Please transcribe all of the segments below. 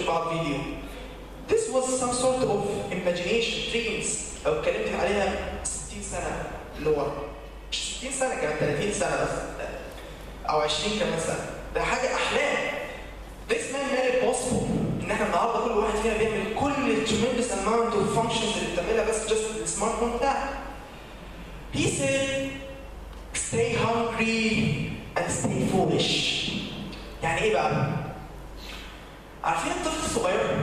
نشوف بعض فيديو This was some sort of imagination dreams لو اتكلمت عليها 60 سنة لورا مش 60 سنة كمان 30 سنة بس أو 20 كمان سنة ده حاجة أحلام This man made it possible إن احنا النهارده كل واحد فينا بيعمل كل ال tremendous amount of functions اللي بتعملها بس just بالسمارت فون بتاعك. He said stay hungry and stay foolish. يعني إيه بقى؟ عارفين الطفل الصغير؟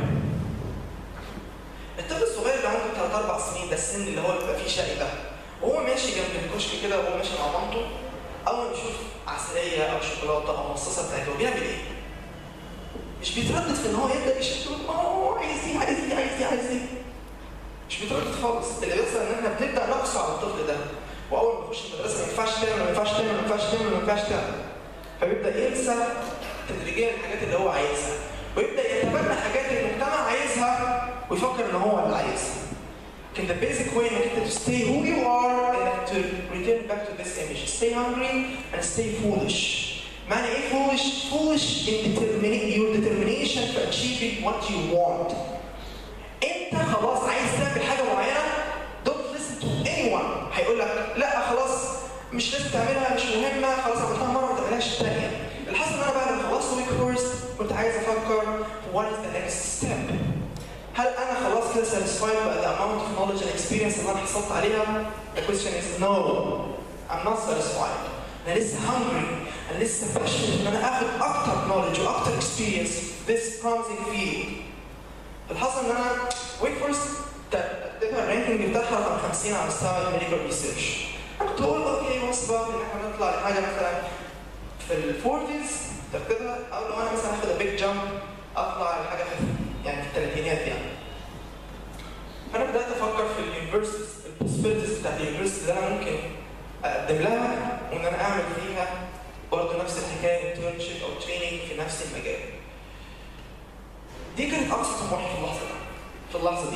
الطفل الصغير اللي عنده 3 4 سنين ده السن اللي هو بيبقى فيه شقي ده وهو ماشي جنب الكشك كده وهو ماشي مع مامته اول ما يشوف عسليه او شوكولاته او مصاصه بتاعته بيعمل ايه؟ مش بيتردد في ان هو يبدا يشد اه عايز ايه عايز ايه عايز ايه عايز ايه مش بيتردد خالص اللي بيحصل ان احنا بنبدا نقص على الطفل ده واول ما يخش المدرسه ما ينفعش تعمل ما ينفعش تعمل ما ينفعش تعمل ما ينفعش تعمل فبيبدا ينسى تدريجيا الحاجات اللي هو عايزها ويبدا يتبنى حاجات المجتمع عايزها ويفكر ان هو اللي عايزها لكن the basic way انك انت to stay who you are and to return back to this image stay hungry and stay foolish معنى ايه foolish foolish in determining your determination to achieving what you want انت خلاص عايز تعمل حاجه معينه don't listen to anyone هيقول لك لا خلاص مش لازم تعملها مش مهمه خلاص عملتها مره ما تعملهاش الثانيه الحصل ان انا بعد ما خلصت ويك فورست كنت عايز افكر what is the next step هل انا خلاص كده satisfied by the amount of knowledge and experience اللي انا حصلت عليها the question is no I'm not satisfied انا لسه hungry انا لسه passionate ان انا اخد اكتر knowledge واكتر experience في this promising field الحصل ان انا ويك فورست ترتيبها الرانكينج بتاعها رقم 50 على مستوى الميديكال ريسيرش انا كنت بقول اوكي وصفه ان احنا نطلع لحاجه مثلا في الفورتيز ترتيبها او لو انا مثلا هاخد بيج جامب اطلع لحاجه في يعني في الثلاثينات يعني فانا بدات افكر في اليونيفرسيتيز البوسيبيليتيز بتاعت اليونيفرسيتي اللي انا ممكن اقدم لها وان انا اعمل فيها برضه نفس الحكايه انترنشيب او تريننج في نفس المجال. دي كانت اقصى طموحي في اللحظه دي في اللحظه دي.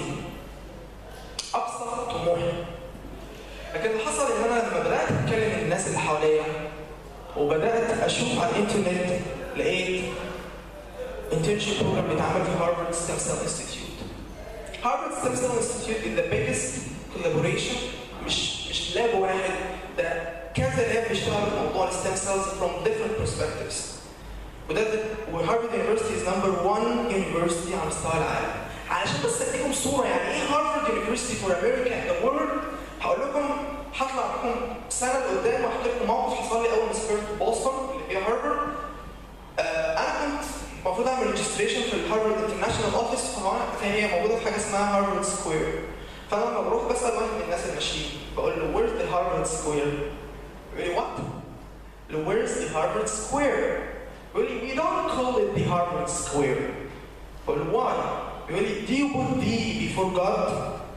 اقصى طموحي. لكن اللي حصل ان انا لما بدات اتكلم الناس اللي حواليا وبدات اشوف على الانترنت لقيت internship program بيتعمل في هارفارد ستيم سيل انستيتيوت. هارفارد ستيم سيل انستيتيوت is the biggest collaboration مش مش لاب واحد ده كذا لاب بيشتغل في موضوع الستيم سيلز from different perspectives. وده وهارفارد يونيفرستي is number one university على مستوى العالم. علشان بس اديكم صوره يعني ايه هارفارد يونيفرستي فور امريكا اند ذا وورلد هقول لكم هطلع لكم سنه لقدام واحكي لكم موقف حصل لي اول ما سافرت بوسطن اللي فيها هارفارد. آه انا كنت المفروض اعمل ريجستريشن في الهارفارد انترناشونال اوفيس فهي موجوده في حاجه اسمها هارفارد سكوير فانا لما بروح بسال واحد من الناس اللي ماشيين بقول له ويرز ذا هارفارد سكوير يقول لي وات؟ له ويرز ذا هارفارد سكوير يقول لي we don't call it the Harvard Square بقول له why؟ يقول لي do you put the before God؟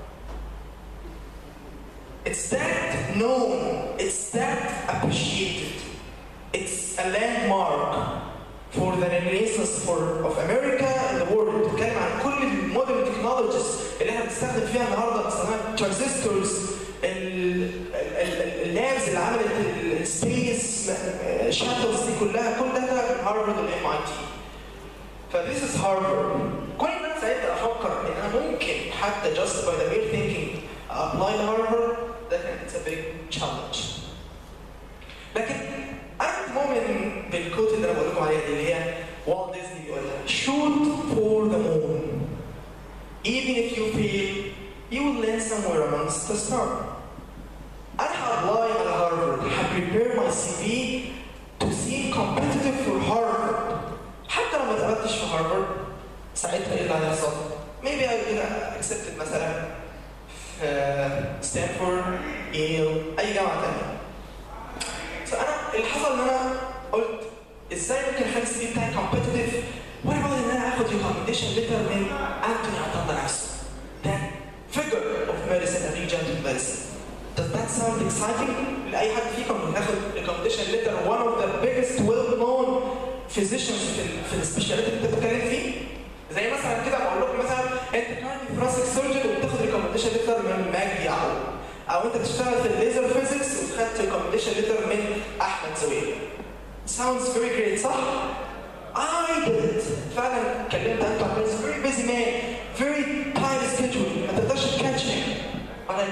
It's that known, it's that appreciated, it's a landmark for the renaissance for, of America and the world بتتكلم عن كل المودرن تكنولوجيز اللي احنا بنستخدم فيها النهارده بنستخدمها ترانزستورز اللابز اللي عملت السبيس شاتلز دي كلها كل ده من هارفارد والام اي تي فذيس از هارفارد كل ما انا ساعتها افكر ان انا ممكن حتى just by the mere thinking ابلاي لهارفارد ده كان اتس ا بيج تشالنج لكن انا كنت مؤمن بالكوت اللي انا بقول لكم عليها دي اللي هي والت ديزني بيقولها shoot for the moon even if you fail you will land somewhere amongst the stars انا هابلاي على هارفارد هبريبير ماي سي في تو سي competitive for هارفارد حتى لو ما اتقبلتش في هارفارد ساعتها ايه اللي هيحصل؟ maybe I will get accepted مثلا في ستانفورد ييل اي جامعه ثانيه فانا اللي حصل ان انا قلت ازاي ممكن اخلي السي في بتاعي كومبتيتيف وانا بقول ان انا اخد ريكومنديشن ليتر من انتوني عطله نفسه ده figure of medicine and regent medicine Does that sound exciting؟ لأي حد فيكم بناخد recommendation letter one of the biggest well known physicians في ال في السبيشاليتي اللي انت بتتكلم فيه؟ زي مثلا كده بقول لكم مثلا انت كاردي ثراسيك سيرجن وبتاخد recommendation letter من ماجدي يعقوب او انت بتشتغل في الليزر فيزيكس وخدت recommendation letter من احمد زويل. Sounds very great صح؟ I did it. فعلا كلمت انتو عن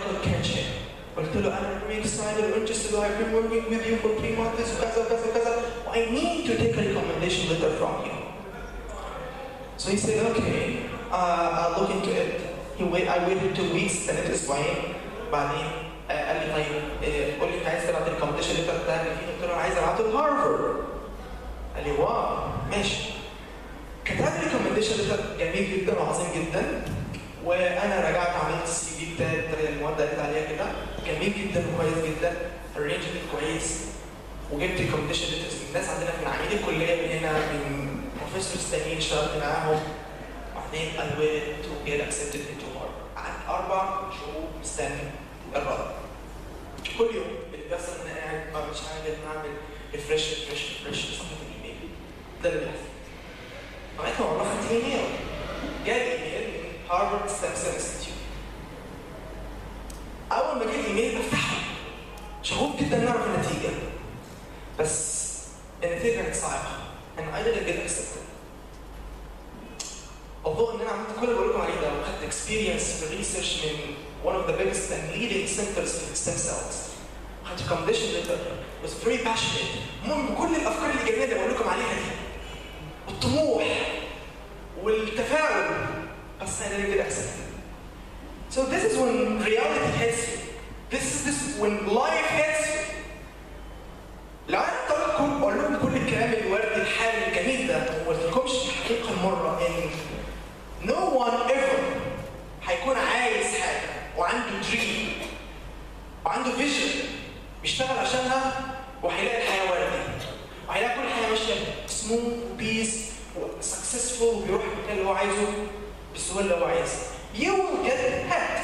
مايكل كيرشن قلت له انا very excited and interested I've been working with you for three months وكذا وكذا وكذا I need to take a recommendation letter from you so he said okay uh, I'll look into it he wait, I waited two weeks لقيت اسبوعين بعدين آه، قال لي طيب آه، قول لي انت عايز تبعت الريكومنديشن ليتر بتاعك لفين قلت له انا عايز ابعته لهارفرد قال لي واو ماشي كتب لي ريكومنديشن ليتر جميل جدا وعظيم جدا وانا رجعت عملت السي في بتاعي بالطريقه اللي المواد قالت عليها كده جميل جدا وكويس جدا الرينجمنت كويس وجبت ريكومنديشن ليترز من ناس عندنا من عميد الكليه من هنا من بروفيسورز تانيين اشتغلت معاهم وبعدين I went to get accepted into Harvard قعدت اربع شهور مستني الرد كل يوم اللي بيحصل ان انا قاعد ما بعملش حاجه غير إن اعمل ريفرش ريفرش ريفرش صفحه الايميل ده اللي بيحصل لغايه ما والله خدت ايميل جالي ايميل من هارفارد ستيم سيل انستيتيوت اول ما جه الايميل بفتحه شغوف جدا نعرف النتيجه بس النتيجه كانت صعبه and I didn't get accepted although ان انا عملت كل اللي بقول لكم عليه ده وخدت experience في الريسيرش من one of the biggest and leading centers في stem cells خدت recommendation letter was very passionate مؤمن بكل الافكار الايجابيه اللي بقول لكم عليها دي والطموح والتفاؤل بس I didn't get accepted so this is when reality hits you this is this when life hits you لو انا قلت لكم اقول لكم كل الكلام الوردي الحالي الجميل ده وما قلتلكمش الحقيقه المره ان no one ever هيكون عايز حاجه وعنده دريم وعنده فيجن بيشتغل عشانها وهيلاقي الحياه وردي وهيلاقي كل حاجه ماشيه سموث وبيس وسكسسفول وبيروح المكان اللي هو عايزه بالسهوله اللي هو عايزها you will get hurt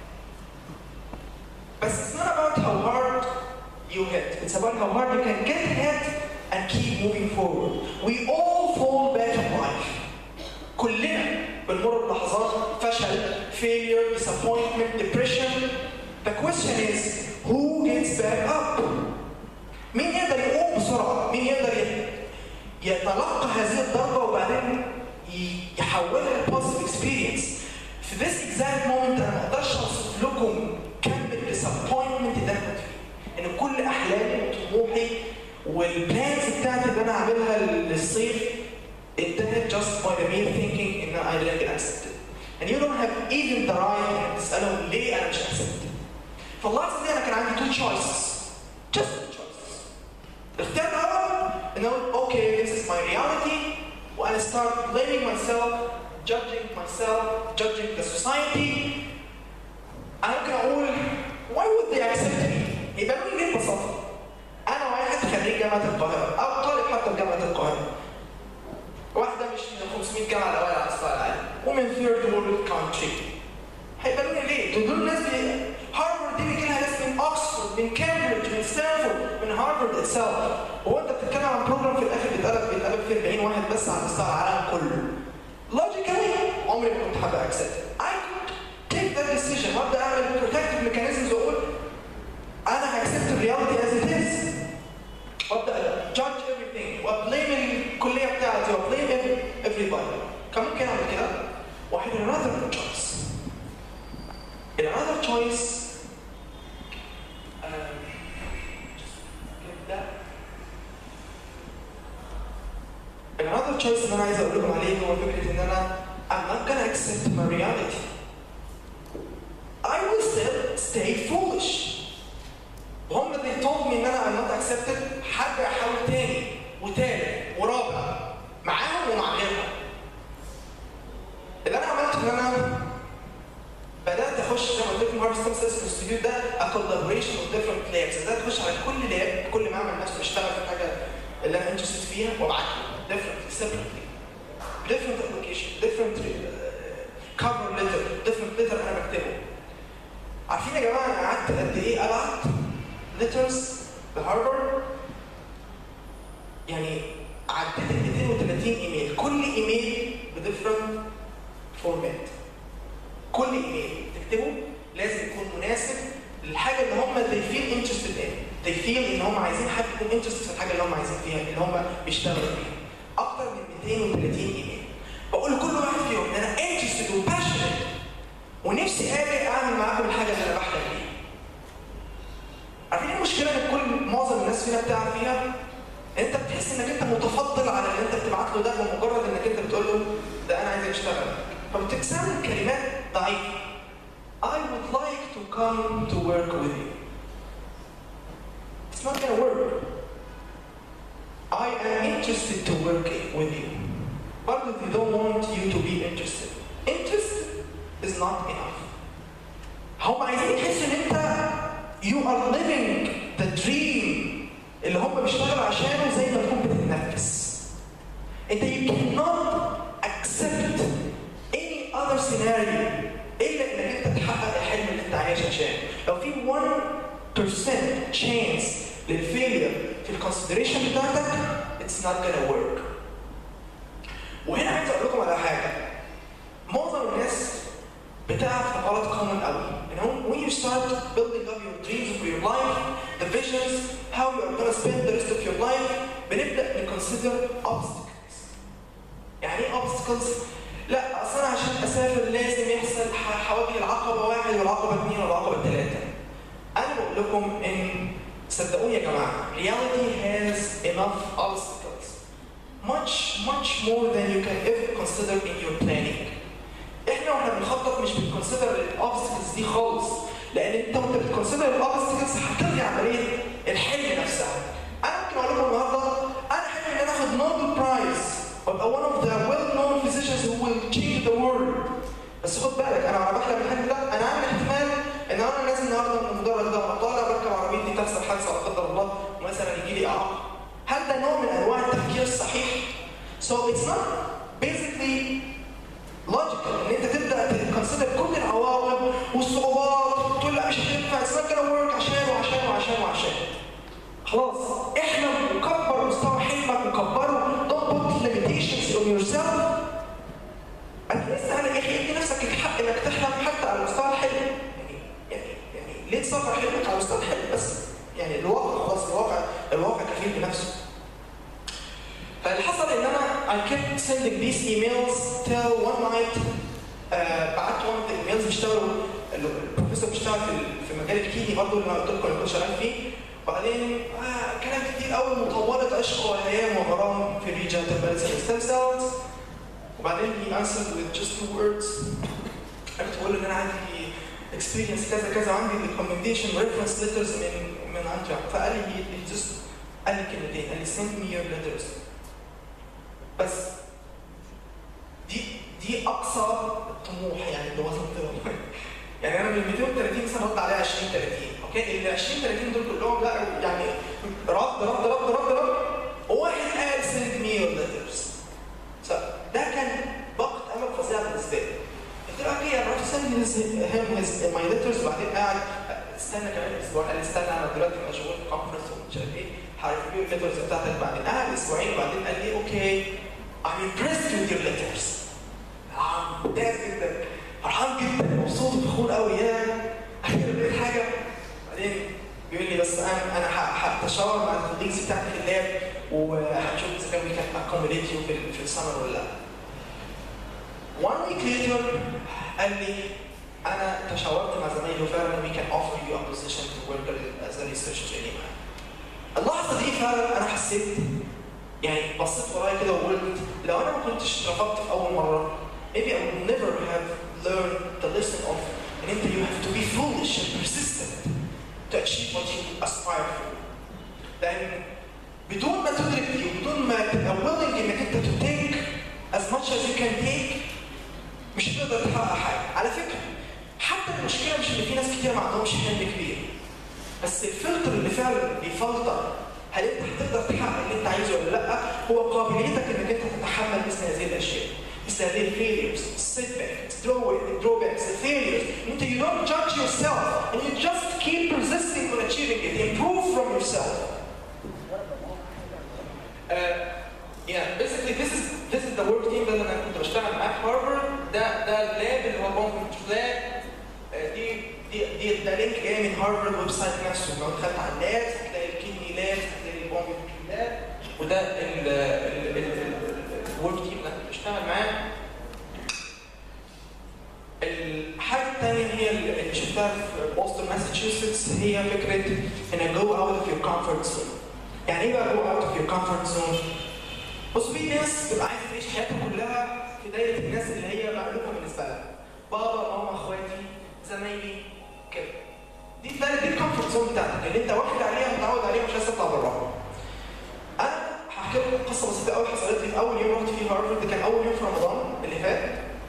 بس it's not about how hard you hit. It's about how hard you can get hit and keep moving forward. We all fall back in life. كلنا بنمر بلحظات فشل, failure, disappointment, depression. The question is, who gets back up? مين يقدر يقوم بسرعة؟ مين يقدر ي- يتلقى هذه الضربة وبعدين ي- يحولها لبوزيتيف اكسبيرينس؟ في this exact moment انا ما اقدرش اوصف لكم كم الديسابوينتمنت اللي انا كنت فيه. ان كل احلامي وطموحي والبلانز بتاعتي اللي انا عاملها للصيف انتهت just by the mere thinking ان I didn't get accepted. And you don't have even the right انك تسالهم ليه انا مش accepted. فاللحظه دي انا كان عندي two choices. Just two choices. الاختيار الاول ان اقول اوكي this is my reality وانا start blaming myself, judging myself, judging the society. انا ممكن اقول why would they accept me؟ يبقى مين ليه ببساطه؟ انا واحد خريج جامعه القاهره او طالب حتى في جامعه القاهره. واحده مش من 500 جامعه الاوائل على مستوى العالم ومن ثيرد وورلد كونتري. هيبقى مين ليه؟ دول دول ناس بي... هارفارد دي بيجي لها ناس من اوكسفورد من كامبريدج من ستانفورد من هارفارد اتسلف هو انت بتتكلم عن بروجرام في الاخر بيتقلب بيتقلب فيه 40 واحد بس على مستوى العالم كله. لوجيكالي عمري ما كنت حابب اكسبت. I could take that decision وابدا اعمل protective mechanisms واقول انا هاكسبت الرياليتي as it is وابدا judge everything وابليم الكليه بتاعتي وابليم everybody كان ممكن اعمل كده واحد another choice another choice um, just get that. another choice اللي انا عايز اقول لكم عليه هو فكره ان انا I'm not gonna accept my reality I will still stay foolish وهم they told me ان انا I'm not accepted هرجع احاول تاني وتالت ورابع معاهم ومع غيرهم اللي انا عملته ان انا بدات اخش زي ما قلت لكم هارفست ستيم سيلز انستيتيوت ده a collaboration of different labs بدات اخش على كل لاب كل معمل نفسه بيشتغل في الحاجه اللي انا انترستد فيها وابعت له different separately different application different uh, cover letter different letter انا بكتبه عارفين يا جماعه انا قعدت قد ايه ابعت ليترز لهارفارد يعني عديت ال 230 ايميل كل ايميل بديفرنت فورمات كل ايميل تكتبه لازم يكون مناسب للحاجه اللي هم they feel interested in they feel ان هم عايزين حد يكون interested في الحاجه اللي هم عايزين فيها اللي هم بيشتغلوا فيها اكتر من 230 ايميل بقول لكل واحد فيهم ان انا interested وباشنت ونفسي اجي اعمل معاكم الحاجه اللي انا بحلم بيها اشتغل فبتستعمل كلمات ضعيفه I would like to come to work with you It's not gonna work I am interested to work with you but they don't want you to be interested Interest is not enough هم عايزين يحسوا ان انت you are living the dream اللي هم بيشتغلوا عشانه زي ما تكون بتتنفس انت you cannot accept any other scenario الا انك انت تحقق الحلم اللي انت عايش عشانه لو في 1% chance للفيلير في الكونسيدريشن بتاعتك it's not gonna work وهنا عايز اقول لكم على حاجه معظم الناس بتاعت في غلط common قوي you know when you start building up your dreams for your life the visions how you are gonna spend the rest of your life بنبدا نconsider obstacles يعني ايه obstacles لا اصل انا عشان اسافر لازم يحصل حواجز العقبه واحد والعقبه اثنين والعقبه ثلاثه انا بقول لكم ان صدقوني يا جماعه reality has enough obstacles much much more than you can ever consider in your planning احنا واحنا بنخطط مش بنكونسيدر الاوبستكلز دي خالص لان انت وانت بتكونسيدر الاوبستكلز هتلغي عمليه الحلم نفسها انا ممكن اقول لكم النهارده انا حلمي ان انا اخد نوبل برايز وابقى one of the well known physicians who will change the world بس خد بالك انا وانا بحلم الحلم ده انا عامل احتمال ان انا نازل النهارده من المدرج ده وانا طالع بركب عربيتي تحصل حادثه لا قدر الله ومثلا يجي لي اعاقه هل ده نوع من انواع التفكير الصحيح؟ So it's not basically لوجيكال ان انت تبدا تكونسيدر كل العوائق والصعوبات تقول لا مش هتنفع اتس نوت gonna work عشان وعشان وعشان وعشان خلاص احنا نكبر مستوى حلمك نكبره don't put limitations on yourself اتليست على يا اخي ادي نفسك الحق انك تحلم حتى على مستوى الحلم يعني يعني يعني ليه تصغر حلمك على مستوى الحلم بس يعني الواقع خلاص الواقع الواقع كفيل بنفسه فاللي حصل ان انا I kept sending these emails till one night uh, بعت one of the emails بيشتغلوا البروفيسور بيشتغل في في مجال الكيمي برضه اللي انا قلت لكم اللي كنت شغال فيه وبعدين آه كلام كتير قوي مطوله عشق وايام وغرام في ريجنتال ستيم سيلز وبعدين he answered with just two words انا كنت بقول له ان انا عندي experience كذا كذا عندي recommendation reference letters من من انجا فقال لي he just قال لي كلمتين قال لي send me your letters بس دي دي اقصى الطموح يعني اللي وصلت له يعني انا من 230 مثلا رد عليها 20 30 اوكي ال 20 30 دول كلهم لا يعني رد رد رد رد رد وواحد قال سند مي يور ليترز ده كان باقة امل فظيعه بالنسبه لي قلت له اوكي انا رحت سند هيم ماي ليترز وبعدين قاعد استنى كمان اسبوع قال لي استنى انا دلوقتي مشغول في كونفرنس ومش عارف ايه هريفيو الليترز بتاعتك بعدين قعد اسبوعين وبعدين قال لي اوكي I'm impressed with your letters. I'm ممتاز جدا فرحان جدا مبسوط وفخور قوي يا اخيرا لقيت حاجه بعدين بيقول لي بس انا انا هتشاور مع الكوليجز بتاعتي في اللاب وهنشوف اذا كان وي كان اكوموديت يو في في السمر ولا لا. One week later قال لي انا تشاورت مع زمايلي وفعلا we can offer you a position to work as a research trainee اللحظه دي فعلا انا حسيت يعني بصيت ورايا كده وقلت لو انا ما كنتش رفضت في اول مره maybe I would never have learned the lesson of ان انت you have to be foolish and persistent to achieve what you aspire for. لان بدون ما تدرك دي وبدون ما تبقى willing انك انت to take as much as you can take مش هتقدر تحقق حاجه. على فكره حتى المشكله مش ان في ناس كتير ما عندهمش حلم كبير. بس الفلتر اللي فعلا بيفلتر هل انت هتقدر تحقق اللي انت عايزه ولا لا هو قابليتك انك انت تتحمل مثل هذه الاشياء مثل هذه الفيليرز setbacks drawbacks failures انت you don't judge yourself and you just keep persisting on achieving it improve from yourself uh, yeah basically this is this is the work team ده اللي انا كنت بشتغل معاه في هارفارد ده ده اللاب اللي هو بومبنج لاب دي دي دي ده لينك جاي من هارفارد ويب سايت نفسه لو دخلت على اللاب هتلاقي الكيدني لاب هتلاقي البومبنج لاب وده الورك تيم اللي انا بشتغل معاه الحاجه الثانيه هي اللي شفتها في بوسطن ماساتشوستس هي فكره ان جو اوت اوف يور كومفورت زون يعني ايه بقى جو اوت اوف يور كومفورت زون؟ بص في ناس بتبقى عايزه تعيش حياتها كلها في دايره الناس اللي هي مألوفه بالنسبه لها بابا ماما اخواتي زمايلي كده دي دايره دي الكومفورت زون بتاعتك اللي انت واخد عليها متعود عليها مش عايز تطلع براها انا هحكي لكم قصه بسيطه قوي حصلت لي في اول يوم رحت فيه هارفرد ده كان اول يوم في رمضان اللي فات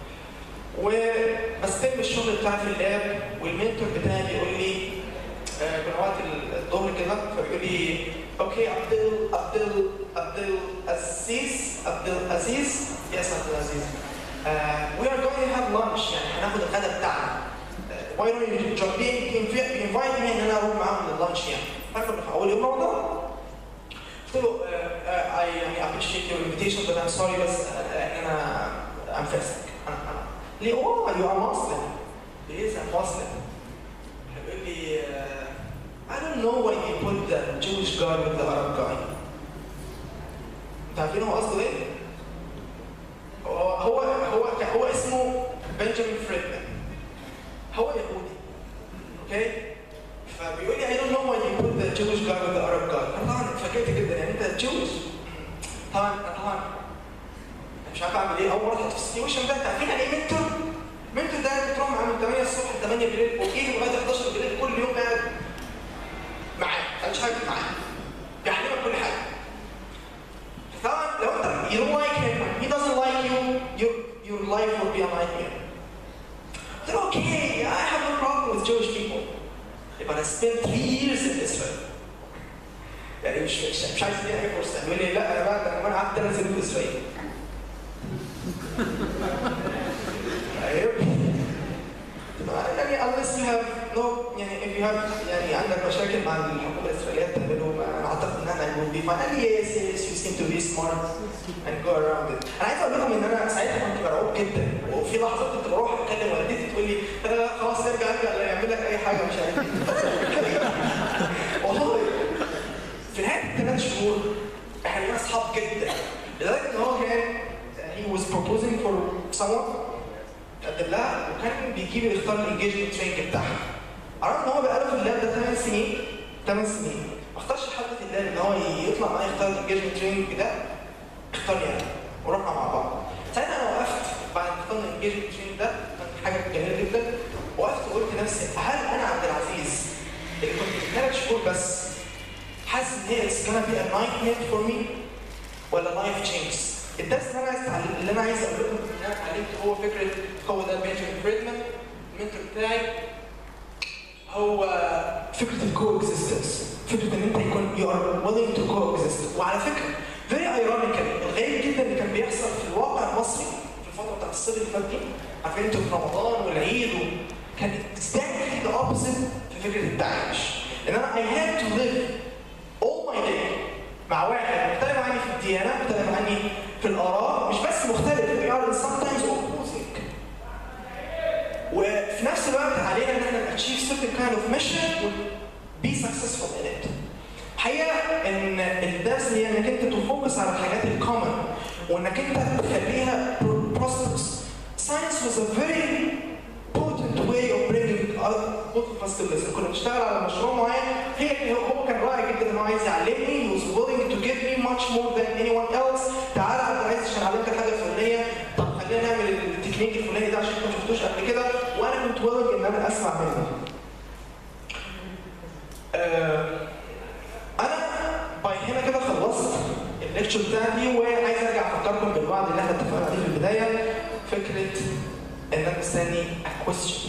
وبستلم الشغل بتاعي في اللاب والمنتور بتاعي بيقول لي آه، كنا وقت الظهر كده فبيقول لي اوكي عبد عبد عبد العزيز عبد العزيز يس عبد العزيز وي ار جوينج تو هاف لانش يعني هناخد الغداء بتاعنا واي دونت يو بينفايت مي ان انا اروح معاهم لللانش يعني فكنا في اول يوم رمضان قلت له اي يعني appreciate your invitation but I'm sorry بس آه، انا I'm fasting انا انا ليه اوه you are Muslim ليه I'm Muslim بيقول لي آه، I don't know why you put the Jewish guy with the Arab guy انتوا عارفين هو قصده ايه؟ هو هو هو هو اسمه بنجامين فريدمان هو يهودي اوكي فبيقول لي I don't know why you put the Jewish guy with the Arab guy انا طبعا اتفاجئت جدا يعني انت Jewish طبعا أنا طبعا مش عارف اعمل ايه اول مره اتحط في السيتويشن ده انت عارفين يعني ايه منتور؟ منتور ده بتروح معاه من 8 الصبح ل 8 بالليل وايه لغايه 11 بالليل كل يوم قاعد معاه ما مش حاجه معاه بيعلمك كل حاجه طبعا لو انت you don't like him he doesn't like you your your life will be a nightmare قلت له okay I have no problem with Jewish people but I spent three years in Israel يعني مش مش, مش عايز اديني اي فرصه يقول لي لا انا بقى ده انا قعدت ثلاث سنين في اسرائيل ايوه يعني unless you have no يعني if you have يعني عندك مشاكل مع الحكومه الاسرائيليه تعمله ما انا اعتقد ان انا will be fine قال لي yes yes you seem to be smart and go around it انا عايز اقول لكم ان انا ساعتها كنت مرعوب جدا وفي لحظات كنت بروح اتكلم والدتي تقول لي لا خلاص ارجع ارجع لا يعمل لك اي حاجه مش عارف ايه والله في نهايه الثلاث شهور احنا بقينا اصحاب جدا لدرجه ان هو كان he was proposing for someone قدم لها وكان بيجيب يختار الانجيجمنت رينج بتاعها عرفت ان هو بقاله في اللاب ده 8 سنين 8 سنين ما اختارش حد في اللاب ان هو يطلع معايا يختار الانجيجمنت رينج ده اختارني انا ورحنا مع بعض ساعتها انا وقفت بعد ما اخترنا الانجيجمنت رينج ده كان حاجه جميله جدا وقفت وقلت لنفسي هل انا عبد العزيز اللي كنت ثلاث شهور بس حاسس ان هي اتس gonna be a nightmare for me ولا لايف تشينجز الدرس اللي انا عايز اتعلم اللي انا عايز اقول لكم ان انا اتعلمته هو فكره هو ده بنجامين فريدمان المنتور بتاعي هو فكره الكو اكزيستنس فكره ان انت يكون يو ار willing تو كو اكزيست وعلى فكره فيري ايرونيكال الغريب جدا اللي كان بيحصل في الواقع المصري في الفتره بتاعت الصيف اللي فات دي عارفين انتوا في رمضان والعيد و... كان exactly the opposite في فكره التعايش ان انا I had to live all my day مع واحد مختلف عني في الديانه مختلف عني في الاراء مش بس مختلف we are sometimes opposing وفي نفس الوقت علينا ان احنا achieve certain kind of mission و be successful in it الحقيقه ان الدرس هي انك انت تفوكس على الحاجات الكومن وانك انت تخليها prosperous science was a very potent way of bringing both of us together كنا بنشتغل على مشروع معين هي هو كان رائع جدا ان هو عايز يعلمني he was willing to give me much more than anyone else تعالى انا عايز عشان اعلمك الحاجه الفلانيه طب خلينا نعمل التكنيك الفلاني ده عشان انت ما شفتوش قبل كده وانا كنت willing ان انا اسمع منه آه انا باي هنا كده خلصت الليكتشر بتاعتي وعايز ارجع افكركم بالوعد اللي احنا اتفقنا عليه في البدايه فكره ان انا مستني a question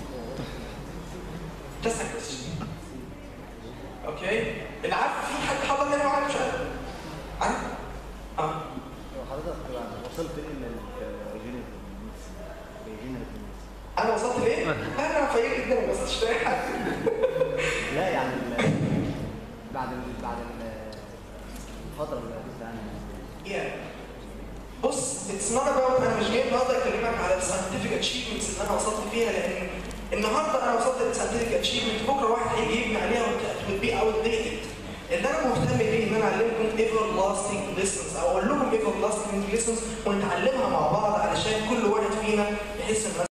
just a question اوكي اللي عارف في حد حضر هنا معايا مش عارف عارف اه لو حضرتك وصلت ايه من ريجينيت ريجينيت انا وصلت ليه؟ انا فقير جدا ما وصلتش لاي حاجه لا يعني ال- بعد ال- بعد ال- الفترة اللي قلت عنها Yeah. بص اتس نوت اباوت انا مش جاي النهارده اكلمك على الساينتفك اتشيفمنتس اللي انا وصلت فيها لان النهارده انا وصلت للساينتفك اتشيفمنت بكره واحد هيجي يبني عليها وت بي اوت ديتد اللي انا مهتم بيه ان انا اعلمكم ايفر لاستنج ليسنز او اقول لكم ايفر لاستنج ليسنز ونتعلمها مع بعض علشان كل واحد فينا يحس ان